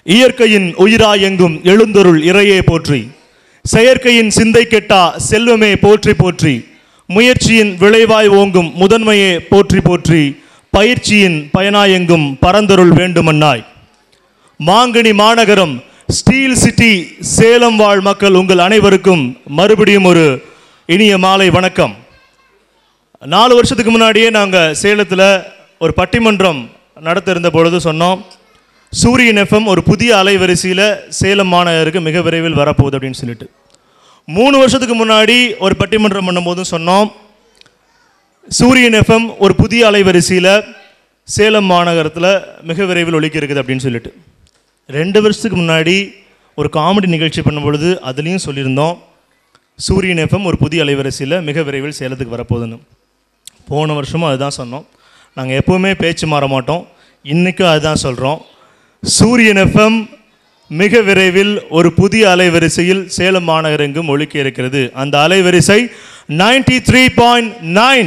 இயற்கையின் உயிராயெங்கும் எழுந்தொருள் இறையே போற்றி செயற்கையின் சிந்தை கெட்டா செல்வமே போற்றி போற்றி முயற்சியின் விளைவாய் ஓங்கும் முதன்மையே போற்றி போற்றி பயிற்சியின் பயனாயெங்கும் பரந்தொருள் வேண்டுமன்னாய் மாங்கனி மாநகரம் ஸ்டீல் சிட்டி சேலம் வாழ் மக்கள் உங்கள் அனைவருக்கும் மறுபடியும் ஒரு இனிய மாலை வணக்கம் நாலு வருஷத்துக்கு முன்னாடியே நாங்கள் சேலத்தில் ஒரு பட்டிமன்றம் நடத்த இருந்த பொழுது சொன்னோம் சூரியன் எஃப்எம் ஒரு புதிய அலைவரிசையில் சேலம் மாநகருக்கு மிக விரைவில் வரப்போகுது அப்படின்னு சொல்லிட்டு மூணு வருஷத்துக்கு முன்னாடி ஒரு பட்டிமன்றம் பண்ணும்போதும் சொன்னோம் சூரியன் எஃப்எம் ஒரு புதிய அலைவரிசையில் சேலம் மாநகரத்தில் மிக விரைவில் ஒலிக்க இருக்குது அப்படின்னு சொல்லிட்டு ரெண்டு வருஷத்துக்கு முன்னாடி ஒரு காமெடி நிகழ்ச்சி பண்ணும் பொழுது அதுலேயும் சொல்லியிருந்தோம் சூரியன் எஃப்எம் ஒரு புதிய அலைவரிசையில் மிக விரைவில் சேலத்துக்கு வரப்போகுதுன்னு போன வருஷமும் அதுதான் சொன்னோம் நாங்கள் எப்போவுமே பேச்சு மாற மாட்டோம் இன்றைக்கும் அதுதான் சொல்கிறோம் சூரியன் எஃப்எம் மிக விரைவில் ஒரு புதிய அலைவரிசையில் சேலம் மாநகரெங்கும் ஒழிக்க இருக்கிறது அந்த அலைவரிசை 93.9 த்ரீ பாயிண்ட் நைன்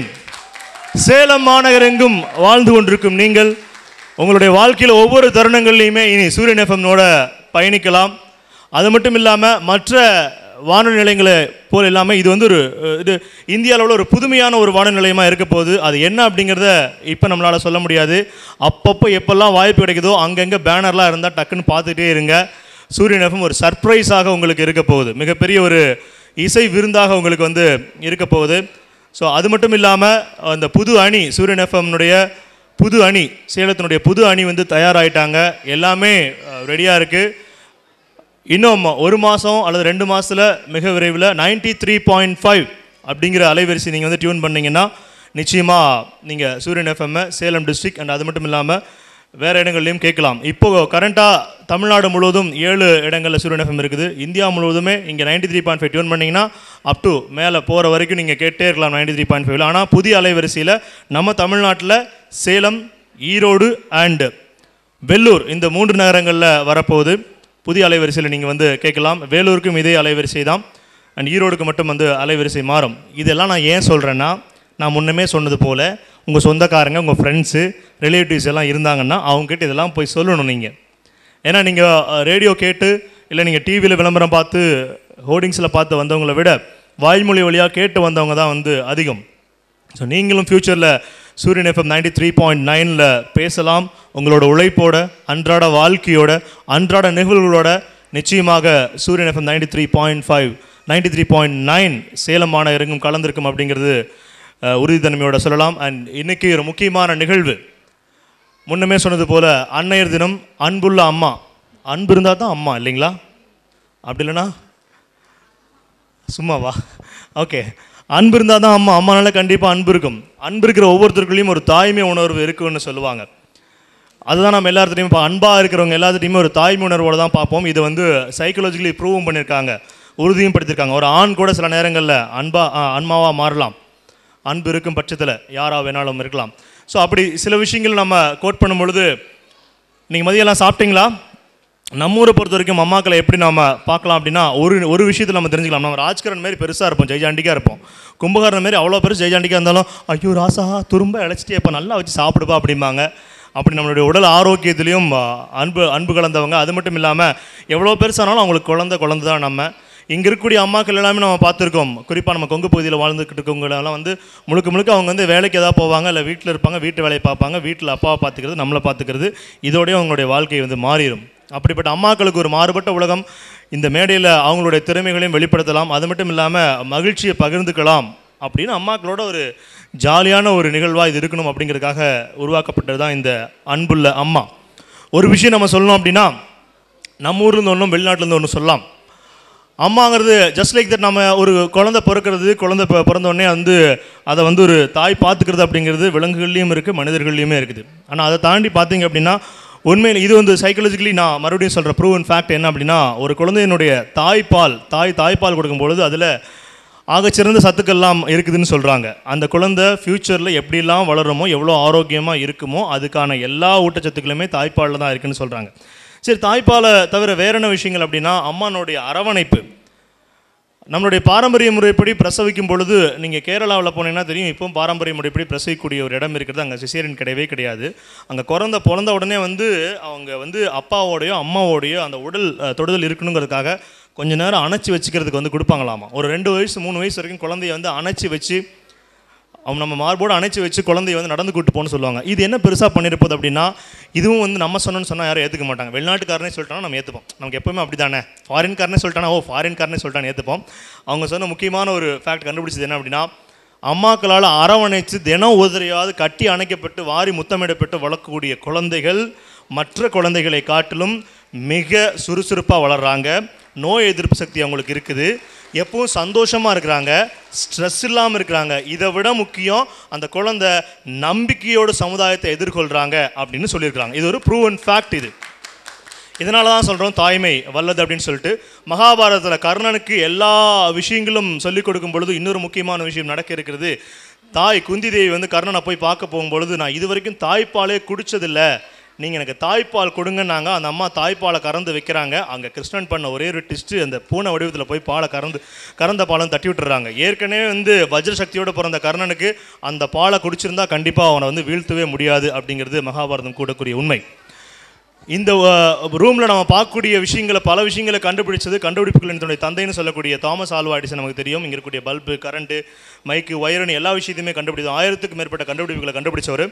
சேலம் மாநகரெங்கும் வாழ்ந்து கொண்டிருக்கும் நீங்கள் உங்களுடைய வாழ்க்கையில் ஒவ்வொரு தருணங்கள்லையுமே இனி சூரியன் எஃப்எம்னோட பயணிக்கலாம் அது மட்டும் இல்லாமல் மற்ற வானொலி நிலையங்களை போல் இல்லாமல் இது வந்து ஒரு அஹ், இது இந்திய அளவில் ஒரு புதுமையான ஒரு வானொலி நிலையமாக இருக்க போகுது அது என்ன அப்படிங்கிறத இப்போ நம்மளால் சொல்ல முடியாது அப்பப்போ எப்பெல்லாம் வாய்ப்பு கிடைக்குதோ அங்கங்கே பேனர்லாம் இருந்தால் டக்குன்னு பார்த்துட்டே இருங்க சூரியன் எஃப்எம் ஒரு சர்ப்ரைஸாக உங்களுக்கு இருக்க போகுது மிகப்பெரிய ஒரு இசை விருந்தாக உங்களுக்கு வந்து இருக்க போகுது ஸோ அது மட்டும் இல்லாமல் அந்த புது அணி சூரியன் எஃப்எம்னுடைய புது அணி சேலத்தினுடைய புது அணி வந்து தயாராகிட்டாங்க எல்லாமே ரெடியாக இருக்குது இன்னும் ஒரு மாதம் அல்லது ரெண்டு மாதத்தில் மிக விரைவில் 93.5 த்ரீ பாயிண்ட் ஃபைவ் அப்படிங்கிற அலைவரிசை நீங்கள் வந்து டியூன் பண்ணீங்கன்னா நிச்சயமாக நீங்கள் சூரியன் எஃப்எம்மை சேலம் டிஸ்ட்ரிக்ட் அண்ட் அது மட்டும் இல்லாமல் வேறு இடங்கள்லையும் கேட்கலாம் இப்போ கரண்ட்டாக தமிழ்நாடு முழுவதும் ஏழு இடங்களில் சூரியன் எஃப்எம் இருக்குது இந்தியா முழுவதுமே இங்கே 93.5 த்ரீ பாயிண்ட் ஃபைவ் டியூன் பண்ணிங்கன்னா அப் டு மேலே போகிற வரைக்கும் நீங்கள் கேட்டே இருக்கலாம் 93.5 த்ரீ பாயிண்ட் ஃபைவ்ல ஆனால் புதிய அலைவரிசையில் நம்ம தமிழ்நாட்டில் சேலம் ஈரோடு அண்ட் வெள்ளூர் இந்த மூன்று நகரங்களில் வரப்போகுது புதிய அலைவரிசையில் நீங்கள் வந்து கேட்கலாம் வேலூருக்கும் இதே அலைவரிசை தான் அண்ட் ஈரோடுக்கு மட்டும் வந்து அலைவரிசை மாறும் இதெல்லாம் நான் ஏன் சொல்கிறேன்னா நான் முன்னமே சொன்னது போல் உங்கள் சொந்தக்காரங்க உங்கள் ஃப்ரெண்ட்ஸு ரிலேட்டிவ்ஸ் எல்லாம் இருந்தாங்கன்னா அவங்ககிட்ட இதெல்லாம் போய் சொல்லணும் நீங்கள் ஏன்னா நீங்கள் ரேடியோ கேட்டு இல்லை நீங்கள் டிவியில் விளம்பரம் பார்த்து ஹோர்டிங்ஸில் பார்த்து வந்தவங்கள விட வாய்மொழி வழியாக கேட்டு வந்தவங்க தான் வந்து அதிகம் ஸோ நீங்களும் ஃப்யூச்சரில் சூரியன் எஃப்எம் நைன்டி த்ரீ பாயிண்ட் நைனில் பேசலாம் உங்களோட உழைப்போட அன்றாட வாழ்க்கையோட அன்றாட நிகழ்வுகளோட நிச்சயமாக Suriyan FM ninety three point five ninety three point nine Salem மாநகரெங்கும் கலந்திருக்கும் அப்படிங்கிறது அஹ், உறுதித்தன்மையோட சொல்லலாம் அண்ட் இன்னைக்கு ஒரு முக்கியமான நிகழ்வு முன்னமே சொன்னது போல் அன்னையர் தினம் அன்புள்ள அம்மா அன்பு இருந்தால் தான் அம்மா இல்லைங்களா அப்படி இல்லைன்னா சும்மாவா ஓகே அன்பு இருந்தால் தான் அம்மா அம்மானால கண்டிப்பாக அன்பு இருக்கும் அன்பு இருக்கிற ஒவ்வொருத்தருக்குள்ளேயும் ஒரு தாய்மை உணர்வு இருக்குன்னு சொல்லுவாங்க அதுதான் நம்ம எல்லாத்துலேயும் இப்போ அன்பாக இருக்கிறவங்க எல்லாத்துட்டையுமே ஒரு தாய்மை உணர்வோடு தான் பார்ப்போம் இது வந்து சைக்கலாஜிக்கலி ப்ரூவும் பண்ணியிருக்காங்க உறுதியும் படுத்திருக்காங்க ஒரு ஆண் கூட சில நேரங்களில் அன்பா அன்மாவாக மாறலாம் அன்பு இருக்கும் பட்சத்தில் யாரா வேணாலும் இருக்கலாம் ஸோ அப்படி சில விஷயங்கள் நம்ம கோட் பண்ணும் பொழுது நீங்கள் மதியெல்லாம் சாப்பிட்டீங்களா நம்ம ஊரை பொறுத்த வரைக்கும் அம்மாக்களை எப்படி நாம பார்க்கலாம் அப்படின்னா ஒரு ஒரு விஷயத்தில் நம்ம தெரிஞ்சுக்கலாம் நம்ம ராஜ்கரன் மாதிரி பெருசாக இருப்போம் ஜெய்ஜாண்டிக்காக இருப்போம் கும்பகாரன் மாதிரி அவ்வளோ பெருசு ஜெய்ஜாண்டிக்காக இருந்தாலும் ஐயோ ராசா துரும்ப இழைச்சிட்டே இப்போ நல்லா வச்சு சாப்பிடுப்பா அப்படிம்பாங்க அப்படி நம்மளுடைய உடல் ஆரோக்கியத்திலையும் ஆ, அன்பு அன்பு கலந்தவங்க அது மட்டும் இல்லாமல் எவ்வளோ பெருசானாலும் அவங்களுக்கு குழந்தை குழந்தை தான் நம்ம இங்கே இருக்கக்கூடிய அம்மாக்கள் எல்லாமே நம்ம பார்த்துருக்கோம் குறிப்பாக நம்ம கொங்கு பகுதியில் வாழ்ந்துக்கிட்டு இருக்கவங்களெல்லாம் வந்து முழுக்க முழுக்க அவங்க வந்து வேலைக்கு ஏதாவது போவாங்க இல்லை வீட்டில் இருப்பாங்க வீட்டு வேலையை பார்ப்பாங்க வீட்டில் அப்பாவை பார்த்துக்கிறது நம்மளை பார்த்துக்கிறது இதோடய அவங்களுடைய வாழ்க்கை வந்து மாறிடும் அப்படிப்பட்ட அம்மாக்களுக்கு ஒரு மாறுபட்ட உலகம் இந்த மேடையில் அவங்களுடைய திறமைகளையும் வெளிப்படுத்தலாம் அது மட்டும் இல்லாமல் மகிழ்ச்சியை பகிர்ந்துக்கலாம் அப்படின்னு அம்மாக்களோட ஒரு ஜாலியான ஒரு நிகழ்வாக இது இருக்கணும் அப்படிங்கிறதுக்காக உருவாக்கப்பட்டது தான் இந்த அன்புள்ள அம்மா ஒரு விஷயம் நம்ம சொல்லணும் அப்படின்னா நம்ம ஊர்லேருந்து ஒன்றும் வெளிநாட்டிலேருந்து ஒன்றும் சொல்லலாம் அம்மாங்கிறது ஜஸ்ட் லைக் தட் நம்ம ஒரு குழந்தை பிறக்கிறது குழந்தை பி- பிறந்த உடனே வந்து அதை வந்து ஒரு தாய் பார்த்துக்கிறது அப்படிங்கிறது விலங்குகள்லையும் இருக்குது மனிதர்கள்லையுமே இருக்குது ஆனால் அதை தாண்டி பார்த்தீங்க அப்படின்னா உண்மையில் இது வந்து சைக்காலஜிக்கலி நான் மறுபடியும் சொல்கிற ப்ரூவ் ஃபேக்ட் என்ன அப்படின்னா ஒரு குழந்தையினுடைய தாய்ப்பால் தாய் தாய்ப்பால் கொடுக்கும் பொழுது அதில் ஆகச்சிறந்த சத்துக்கள்லாம் இருக்குதுன்னு சொல்கிறாங்க அந்த குழந்தை ஃப்யூச்சரில் எப்படிலாம் வளருமோ எவ்வளோ ஆரோக்கியமாக இருக்குமோ அதுக்கான எல்லா ஊட்டச்சத்துக்களுமே தாய்ப்பாலில் தான் இருக்குன்னு சொல்கிறாங்க சரி தாய்ப்பாலை தவிர வேற என்ன விஷயங்கள் அப்படின்னா அம்மானுடைய அரவணைப்பு நம்மளுடைய பாரம்பரிய முறைப்படி பிரசவிக்கும் பொழுது நீங்கள் கேரளாவில் போனீங்கன்னா தெரியும் இப்போ பாரம்பரிய முறைப்படி பிரசவிக்கக்கூடிய ஒரு இடம் இருக்கிறது அங்கே சிசேரியன் கிடையவே கிடையாது அங்கே குழந்த பிறந்த உடனே வந்து அவங்க வந்து அப்பாவோடையோ அம்மாவோடையோ அந்த உடல் அஹ், தொடுதல் இருக்கணுங்கிறதுக்காக கொஞ்ச நேரம் அணைச்சி வச்சுக்கிறதுக்கு வந்து கொடுப்பாங்களாமா ஒரு ரெண்டு வயசு மூணு வயசு வரைக்கும் குழந்தைய வந்து அணைச்சி வச்சு அவங்க நம்ம மார்போடு அணைச்சி வச்சு குழந்தைய வந்து நடந்து கூட்டு போன்னு சொல்லுவாங்க இது என்ன பெருசாக பண்ணியிருப்போது அப்படின்னா இதுவும் வந்து நம்ம சொன்னோன்னு சொன்னால் யாரும் ஏற்றுக்க மாட்டாங்க வெளிநாட்டுக்காரனே சொல்லிட்டானா நம்ம ஏற்றுப்போம் நமக்கு எப்பவுமே அப்படி தானே ஃபாரின்காரனே சொல்லிட்டானா ஓ ஃபாரின்காரனே சொல்லிட்டானே ஏற்றுப்போம் அவங்க சொன்ன முக்கியமான ஒரு ஃபேக்ட் கண்டுபிடிச்சது என்ன அப்படின்னா அம்மாக்களால் அரவணைச்சு தினம் உதறியாவது கட்டி அணைக்கப்பட்டு வாரி முத்தமிடப்பட்டு வளர்க்கக்கூடிய குழந்தைகள் மற்ற குழந்தைகளை காட்டிலும் மிக சுறுசுறுப்பாக வளர்றாங்க நோய் எதிர்ப்பு சக்தி அவங்களுக்கு இருக்குது எப்பவும் சந்தோஷமாக இருக்கிறாங்க ஸ்ட்ரெஸ் இல்லாமல் இருக்கிறாங்க இதை விட முக்கியம் அந்த குழந்தை நம்பிக்கையோடு சமுதாயத்தை எதிர்கொள்கிறாங்க அப்படின்னு சொல்லியிருக்கிறாங்க இது ஒரு ப்ரூவன் ஃபேக்ட் இது இதனால தான் சொல்கிறோம் தாய்மை வல்லது அப்படின்னு சொல்லிட்டு மகாபாரதத்தில் கர்ணனுக்கு எல்லா விஷயங்களும் சொல்லிக் கொடுக்கும் பொழுது இன்னொரு முக்கியமான விஷயம் நடக்க இருக்கிறது தாய் குந்தி தேவி வந்து கர்ணனை போய் பார்க்க போகும்பொழுது நான் இது வரைக்கும் தாய்ப்பாலே குடிச்சதில்ல நீங்கள் எனக்கு தாய்ப்பால் கொடுங்கன்னாங்க அந்த அம்மா தாய்ப்பாலை கறந்து வைக்கிறாங்க அங்கே கிருஷ்ணன் பண்ண ஒரே ஒரு டிஸ்ட்டு அந்த பூனை வடிவத்தில் போய் பாலை கறந்து கறந்த பாலம் தட்டி விட்டுறாங்க ஏற்கனவே வந்து வஜ்ர சக்தியோட பிறந்த கர்ணனுக்கு அந்த பாலை குடிச்சிருந்தா கண்டிப்பாக அவனை வந்து வீழ்த்தவே முடியாது அப்படிங்கிறது மகாபாரதம் கூடக்கூடிய உண்மை இந்த ரூமில் நம்ம பார்க்கக்கூடிய விஷயங்களை பல விஷயங்களை கண்டுபிடிச்சது கண்டுபிடிப்புகளின் தன்னுடைய தந்தைன்னு சொல்லக்கூடிய தாமஸ் ஆல்வா எடிசன் நமக்கு தெரியும் இங்கே இருக்கக்கூடிய பல்பு கரண்ட்டு மைக்கு ஒயர்னு எல்லா விஷயத்தையுமே கண்டுபிடிச்சோம் ஆயிரத்துக்கு மேற்பட்ட கண்டுபிடிப்புகளை கண்டுபிடிச்சவர்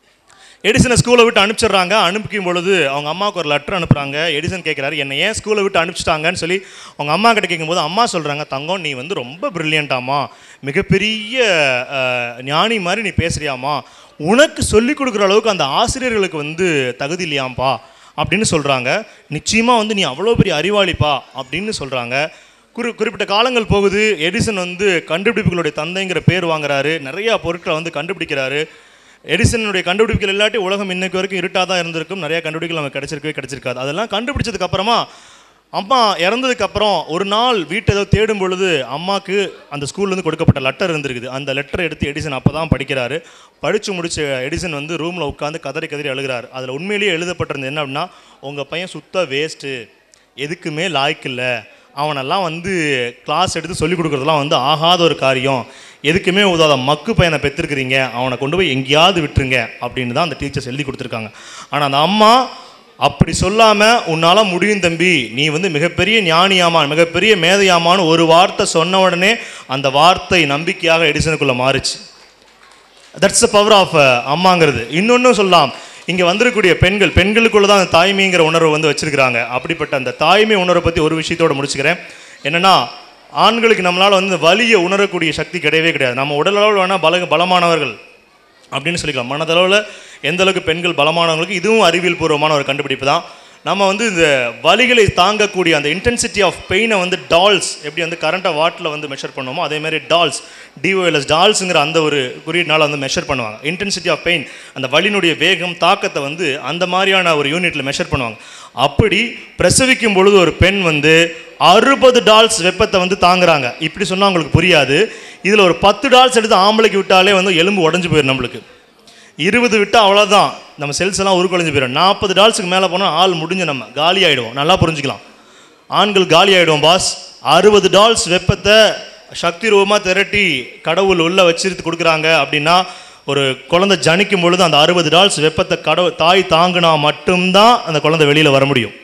எடிசனை ஸ்கூலை விட்டு அனுப்பிச்சிடுறாங்க அனுப்பிக்கும் பொழுது அவங்க அம்மாவுக்கு ஒரு லெட்டர் அனுப்புகிறாங்க எடிசன் கேட்குறாரு என்னை ஏன் ஸ்கூலை விட்டு அனுப்பிச்சிட்டாங்கன்னு சொல்லி அவங்க அம்மா கிட்ட கேட்கும்போது அம்மா சொல்கிறாங்க தங்கம் நீ வந்து ரொம்ப பிரில்லியண்டாமா மிகப்பெரிய அஹ், ஞானி மாதிரி நீ பேசுறியாமா உனக்கு சொல்லிக் கொடுக்குற அளவுக்கு அந்த ஆசிரியர்களுக்கு வந்து தகுதி இல்லையாம்ப்பா அப்படின்னு சொல்கிறாங்க நிச்சயமாக வந்து நீ அவ்வளோ பெரிய அறிவாளிப்பா அப்படின்னு சொல்கிறாங்க குறி குறிப்பிட்ட காலங்கள் போகுது எடிசன் வந்து கண்டுபிடிப்புகளுடைய தந்தைங்கிற பேர் வாங்குறாரு நிறையா பொருட்களை வந்து கண்டுபிடிக்கிறாரு எடிசனுடைய கண்டுபிடிப்புகள் இல்லாட்டி உலகம் இன்னைக்கு வரைக்கும் இருட்டாக தான் இருந்திருக்கும் நிறைய கண்டுபிடிப்புகள் நமக்கு கிடைச்சிருக்கவே கிடைச்சிருக்காது அதெல்லாம் கண்டுபிடிச்சதுக்கு அப்புறமா அம்மா இறந்ததுக்கு அப்புறம் ஒரு நாள் வீட்டை ஏதோ தேடும் பொழுது அம்மாவுக்கு அந்த ஸ்கூல்லேருந்து கொடுக்கப்பட்ட லெட்டர் இருந்திருக்குது அந்த லெட்டரை எடுத்து எடிசன் அப்போ தான் படிக்கிறாரு படித்து முடிச்ச எடிசன் வந்து ரூமில் உட்காந்து கதறி கதறி அழுகிறாரு அதில் உண்மையிலேயே எழுதப்பட்டிருந்தது என்ன அப்படின்னா உங்கள் பையன் சுத்த வேஸ்ட்டு எதுக்குமே லாய்க்கு இல்லை அவனெல்லாம் வந்து கிளாஸ் எடுத்து சொல்லிக் கொடுக்குறதெல்லாம் வந்து ஆகாத ஒரு காரியம் எதுக்குமே உதவாத மக்கு பையனை பெற்றிருக்கிறீங்க அவனை கொண்டு போய் எங்கேயாவது விட்டுருங்க அப்படின்னு தான் அந்த டீச்சர்ஸ் எழுதி கொடுத்துருக்காங்க ஆனால் அந்த அம்மா அப்படி சொல்லாமல் உன்னால் முடியும் தம்பி நீ வந்து மிகப்பெரிய ஞானியாமான் மிகப்பெரிய மேதையாமான்னு ஒரு வார்த்தை சொன்ன உடனே அந்த வார்த்தை நம்பிக்கையாக எடிசனுக்குள்ளே மாறுச்சு தட்ஸ் த பவர் ஆஃப் அம்மாங்கிறது இன்னொன்றும் சொல்லலாம் இங்கே வந்திருக்கக்கூடிய பெண்கள் பெண்களுக்குள்ள தான் அந்த தாய்மைங்கிற உணர்வு வந்து வச்சிருக்கிறாங்க அப்படிப்பட்ட அந்த தாய்மை உணர்வை பற்றி ஒரு விஷயத்தோட முடிச்சுக்கிறேன் என்னன்னா ஆண்களுக்கு நம்மளால் வந்து வலியை உணரக்கூடிய சக்தி கிடையவே கிடையாது நம்ம உடலளவில் வேணால் பல பலமானவர்கள் அப்படின்னு சொல்லிக்கலாம் மனதளவில் எந்த அளவுக்கு பெண்கள் பலமானவங்களுக்கு இதுவும் அறிவியல் பூர்வமான ஒரு கண்டுபிடிப்பு தான் நம்ம வந்து இந்த வலிகளை தாங்கக்கூடிய அந்த இன்டென்சிட்டி ஆஃப் பெயினை வந்து டால்ஸ் எப்படி வந்து கரண்ட்டை வாட்டில் வந்து மெஷர் பண்ணுவோமோ அதே மாதிரி டால்ஸ் டிஓஎல்எஸ் டால்ஸுங்கிற அந்த ஒரு குறியீடுனால வந்து மெஷர் பண்ணுவாங்க இன்டென்சிட்டி ஆஃப் பெயின் அந்த வலியினுடைய வேகம் தாக்கத்தை வந்து அந்த மாதிரியான ஒரு யூனிட்டில் மெஷர் பண்ணுவாங்க அப்படி பிரசவிக்கும் பொழுது ஒரு பெண் வந்து அறுபது டால்ஸ் வெப்பத்தை வந்து தாங்குறாங்க இப்படி சொன்னால் உங்களுக்கு புரியாது இதில் ஒரு பத்து டால்ஸ் எடுத்து ஆம்பளைக்கு விட்டாலே வந்து எலும்பு உடஞ்சு போயிடும் நம்மளுக்கு இருபது விட்டால் அவ்வளோதான் நம்ம செல்ஸ் எல்லாம் உருக்குலைஞ்சு போயிடும் நாற்பது டால்ஸுக்கு மேலே போனால் ஆள் முடிஞ்சு நம்ம காலி ஆகிடுவோம் நல்லா புரிஞ்சுக்கலாம் ஆண்கள் காலி ஆகிடுவோம் பாஸ் அறுபது டால்ஸ் வெப்பத்தை சக்தி ரூபமாக திரட்டி கடவுள் உள்ளே வச்சிருந்து கொடுக்குறாங்க அப்படின்னா ஒரு குழந்தை ஜனிக்கும் பொழுது அந்த அறுபது டால்ஸ் வெப்பத்தை கடவுள் தாய் தாங்குனா மட்டும்தான் அந்த குழந்தை வெளியில் வர முடியும்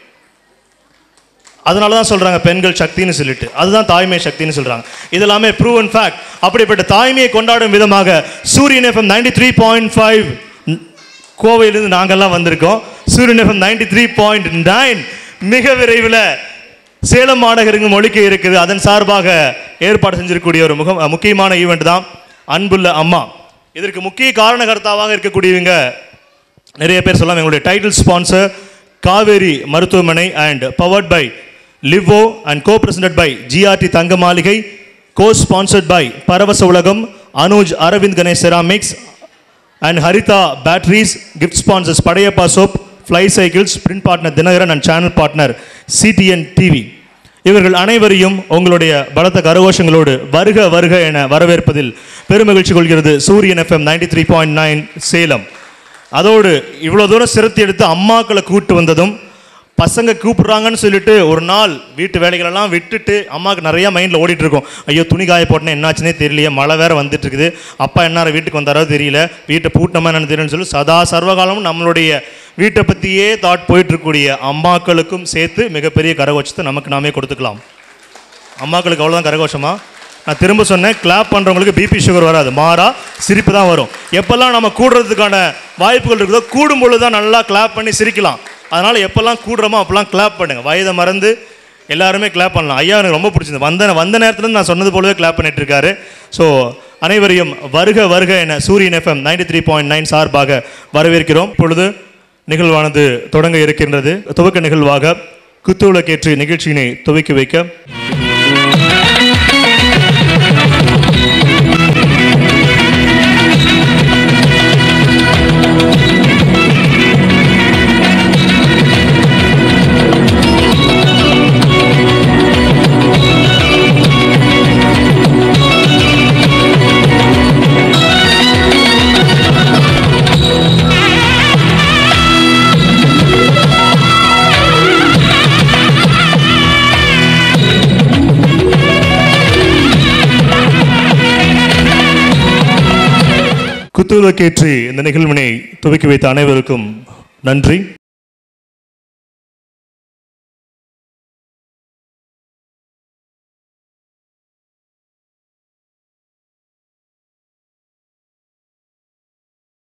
அதனால தான் சொல்கிறாங்க பெண்கள் சக்தின்னு சொல்லிட்டு அதுதான் தாய்மை சக்தின்னு சொல்கிறாங்க இது எல்லாமே ப்ரூவன் ஃபேக்ட் அப்படிப்பட்ட தாய்மையை கொண்டாடும் விதமாக Suriyan FM ninety three point five கோவையிலிருந்து நாங்கள்லாம் வந்திருக்கோம் Suriyan FM ninety three point nine மிக விரைவில் சேலம் மாநகருக்கு ஒழிக்க இருக்குது அதன் சார்பாக ஏற்பாடு செஞ்சிருக்கக்கூடிய ஒரு முக முக்கியமான ஈவெண்ட் தான் அன்புள்ள அம்மா இதற்கு முக்கிய காரணகர்த்தாவாக இருக்கக்கூடியவங்க நிறைய பேர் சொல்லலாம் எங்களுடைய டைட்டில் ஸ்பான்சர் காவேரி மருத்துவமனை and powered by Livo and co presented by GRT Thanga Maaligai co sponsored by Paravasa Ulagam Anuj Aravind Ganesh ceramics and Haritha batteries gift sponsors Padayappa soap fly cycles print partner Dinakaran and channel partner CTN TV இவர்கள் அனைவரையும் உங்களுடைய பலத்த கரகோஷங்களோடு வருக வருக என வரவேற்பதில் பெருமகிழ்ச்சி கொள்கிறது Suriyan FM ninety three point nine Salem அதோடு இவ்வளோ தூரம் சிரத்தி எடுத்து அம்மாக்களை கூட்டு வந்ததும் பசங்க கூப்பிடுறாங்கன்னு சொல்லிட்டு ஒரு நாள் வீட்டு வேலைகளெல்லாம் விட்டுட்டு அம்மாவுக்கு நிறைய மைண்டில் ஓடிட்டு இருக்கும் ஐயோ துணி காய போட்டேன் என்னாச்சுன்னே தெரியலையே மழை வேற வந்துட்டு இருக்குது அப்பா என்ன வீட்டுக்கு வந்தாரோ தெரியல வீட்டை பூட்டினமா என்னன்னு தெரியலன்னு சொல்லி சதா சர்வகாலமும் நம்மளுடைய வீட்டை பற்றியே தாட் போயிட்டு இருக்கக்கூடிய அம்மாக்களுக்கும் சேர்த்து மிகப்பெரிய கரகோஷத்தை நமக்கு நாமே கொடுத்துக்கலாம் அம்மாக்களுக்கு அவ்வளோதான் கரகோஷமா நான் திரும்ப சொன்னேன் கிளாப் பண்ணுறவங்களுக்கு பிபி சுகர் வராது மாறா சிரிப்பு தான் வரும் எப்போல்லாம் நம்ம கூடுறதுக்கான வாய்ப்புகள் இருக்குதோ கூடும் பொழுது தான் நல்லா கிளாப் பண்ணி சிரிக்கலாம் அதனால் எப்போல்லாம் கூடுறோமோ அப்போல்லாம் கிளாப் பண்ணுங்கள் வயதை மறந்து எல்லாருமே கிளாப் பண்ணலாம் ஐயா எனக்கு ரொம்ப பிடிச்சது வந்த வந்த நேரத்துல நான் சொன்னது போலவே கிளாப் பண்ணிட்டு இருக்காரு ஸோ அனைவரையும் வருக வருக என Suriyan FM ninety three point nine சார்பாக வரவேற்கிறோம் இப்பொழுது நிகழ்வானது தொடங்க இருக்கின்றது துவக்க நிகழ்வாக குத்துவிளக்கேற்றி நிகழ்ச்சியினை துவக்கி வைக்க குத்துவிளக்கேற்றி இந்த நிகழ்வினை துவக்கி வைத்த அனைவருக்கும் நன்றி